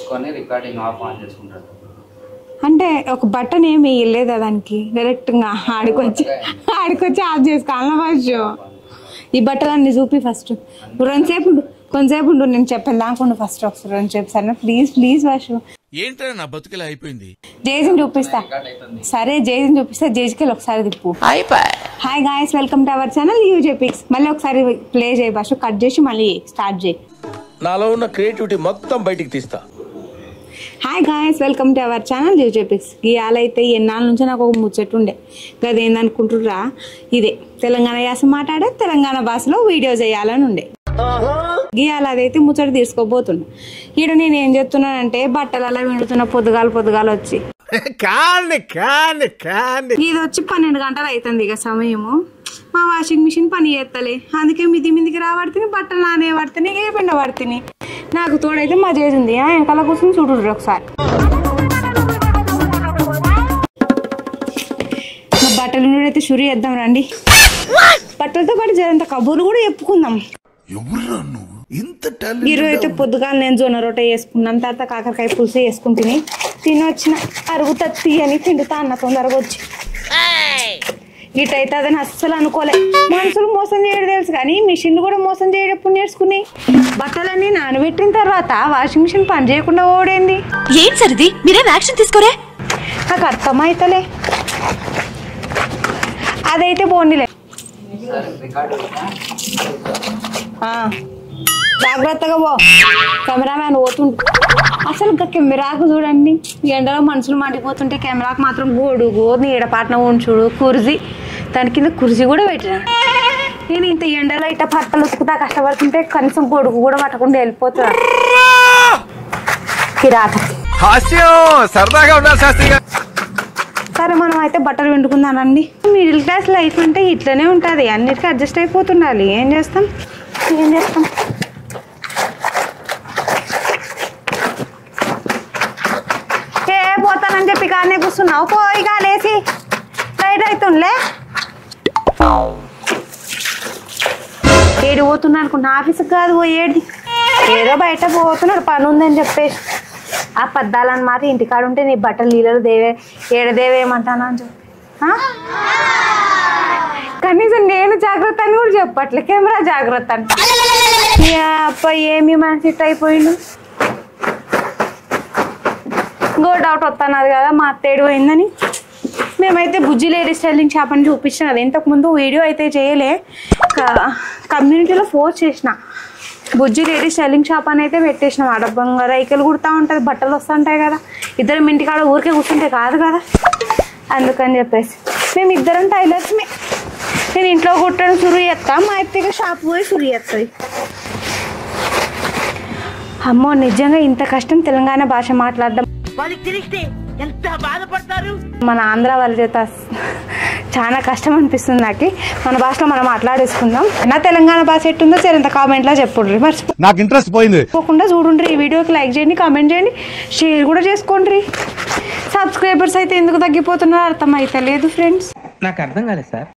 చేసుకొని recording of on చేసుకుంటాడు అంటే ఒక బటన్ ఏమి వేయలేదా దానికి డైరెక్ట్గా ఆడికొచ్చి ఆడికొచ్చి ఆఫ్ చేసుకోవాలన్నా ఫస్ట్ ఈ బట్టలన్నీ చూపి ఫస్ట్ రెండుసేపు ఉండు కొంతసేపు ఉండు నేను చెప్పాను దాకుండా ఫస్ట్ ఒకసారి రెండు సేపు సరే ప్లీజ్ ప్లీజ్ ఫస్ట్ ఏంట్రా నా బతుకులా అయిపోయింది జేజీని చూపిస్తా సరే జేజీని చూపిస్తే జేజీకి ఒకసారి తిప్పు hi guys welcome to our channel UJ Pics మళ్ళీ ఒకసారి ప్లే చేయి ఫస్ట్ కట్ చేసి మళ్ళీ స్టార్ట్ చేయి నాలో ఉన్న క్రియేటివిటీ మొత్తం బయటికి తీస్తా hi guys welcome to our channel UJ Pics ఇవాళైతే ఎన్నాళ్ళ నుంచి నాకు ఒక ముచ్చట ఉండే గది ఏందనుకుంటుర్రా ఇదే తెలంగాణ యాస మాట్లాడే తెలంగాణ భాషలో వీడియో చేయాలని ఉండే గీయాల అదైతే ముచ్చట తీసుకోబోతున్నా ఈడ నేను ఏం చెప్తున్నానంటే బట్టలు అలా విండుతున్న పొద్దుగాలు పొద్దుగాలు వచ్చి కాండి కాండి కాండి ఇది వచ్చి పన్నెండు గంటలు అవుతుంది ఇక సమయము మా వాషింగ్ మిషన్ పని చేస్తలే అందుకే మిది మిదికి రాబడితే బట్టలు నానే పడితేనే ఏ పిండ పడితే నాకు తోడైతే మా చేసింది ఆ వెనకాల కూర్చొని చూడుర్రి ఒకసారి మా బట్టలు అయితే షురు చేద్దాం రండి బట్టలతో పాటు జరంత కబుర్లు కూడా చెప్పుకుందాం ఎవరురా నువ్వు ఇంత ఈరోజు అయితే పొద్దుగా నేను జొన్న రొట్టె వేసుకున్నాను తర్వాత కాకరకాయ పులుసు వేసుకుంటుని తిని వచ్చిన అరుగుతా తీయని తిండుతా అన్న తొందరగా వచ్చి ఇటైతే అదని అస్సలు అనుకోలే మనుషులు మోసం చేయడం తెలుసు కానీ మిషన్లు కూడా మోసం చేయడం ఎప్పుడు నేర్చుకున్నాయి బట్టలన్నీ నానబెట్టిన తర్వాత వాషింగ్ మిషన్ పని చేయకుండా ఓడేంది ఏం సరిది మీరేం యాక్షన్ తీసుకోరే నాకు అర్థమైతలే అదైతే పోనీలే సరే రికార్డ్ ఆ, జాగ్రత్తగా పో కెమెరామ్యాన్ పోతుండు అసలు ఇంకా కెమెరాకు చూడండి ఈ ఎండలో మనుషులు మండిపోతుంటే కెమెరాకు మాత్రం గోడుగు నీడపాటన ఉంచుడు కుర్జీ దాని కింద కుర్జీ కూడా పెట్టినా నేను ఇంత ఎండలో ఇట్ట పట్టలు ఉతుకుతా కష్టపడుతుంటే కనీసం గొడుగు కూడా పట్టకుండా వెళ్ళిపోతున్నా కిరాత హాస్యం సరదాగా ఉండాలి శాస్త్రి గారు సరే మనం అయితే బట్టలు వండుకుందానండి మిడిల్ క్లాస్ లైఫ్ అంటే ఇట్లనే ఉంటుంది అన్నిటికీ అడ్జస్ట్ అయిపోతుండాలి ఏం చేస్తాం ఏం చేస్తాం ఏ పోతానని చెప్పి కానీ కూర్చున్నావు పోయిగా లేచి లైట్ అవుతుందిలే ఏడు పోతున్నా అనుకున్నా ఆఫీస్కి కాదు పోయేది ఏదో బయట పోతున్నాడు పని ఉందని చెప్పేసి ఆ పద్దాలని మాట ఇంటికాడ ఉంటే నీ బట్టలు నీళ్ళలో దేవే ఏడదేవేమంటానా అని చెప్పి ఆ? కనీసం నేను జాగ్రత్త అని కూడా చెప్పట్లే కెమెరా జాగ్రత్త అంట యా, అప్ప ఏమి మనసి అయిపోయిండు ఇంకో డౌట్ వస్తున్నది కదా మా అత్తేడు పోయిందని మేమైతే బుజ్జి లేడీ స్టైలింగ్ షాప్ అని చూపించిన అది ఇంతకుముందు వీడియో అయితే చేయలే క- కమ్యూనిటీలో ఫోర్స్ చేసిన బుజ్జి లేడీ స్టైలింగ్ షాప్ అని అయితే పెట్టేసినాం అడబ్బంగా రైకలు కుడతా ఉంటుంది బట్టలు వస్తుంటాయి కదా ఇద్దరం ఇంటికాడ ఊరికే కూర్చుంటే కాదు కదా అందుకని చెప్పేసి మేము ఇద్దరం టైలర్స్ నేను ఇంట్లో కుట్టడం సురు చేస్తా మా అత్తగా షాప్ పోయి సురు చేస్తుంది అమ్మో నిజంగా ఇంత కష్టం తెలంగాణ భాష మాట్లాడడం మన ఆంధ్ర వాళ్ళ చేత అస్- చాలా కష్టం అనిపిస్తుంది నాకు మన భాషలో మనం మాట్లాడేసుకుందాం నా తెలంగాణ భాష ఎట్టుందో సరే ఇంత కామెంట్లో చెప్పుండ్రి మర్చిపో నాకు ఇంట్రెస్ట్ పోయింది తప్పకుండా చూడండి ఈ వీడియోకి లైక్ చేయండి కామెంట్ చేయండి షేర్ కూడా చేసుకోండి సబ్స్క్రైబర్స్ అయితే ఎందుకు తగ్గిపోతున్నారో అర్థం అయితే లేదు ఫ్రెండ్స్ నాకు అర్థం కాలేదు సార్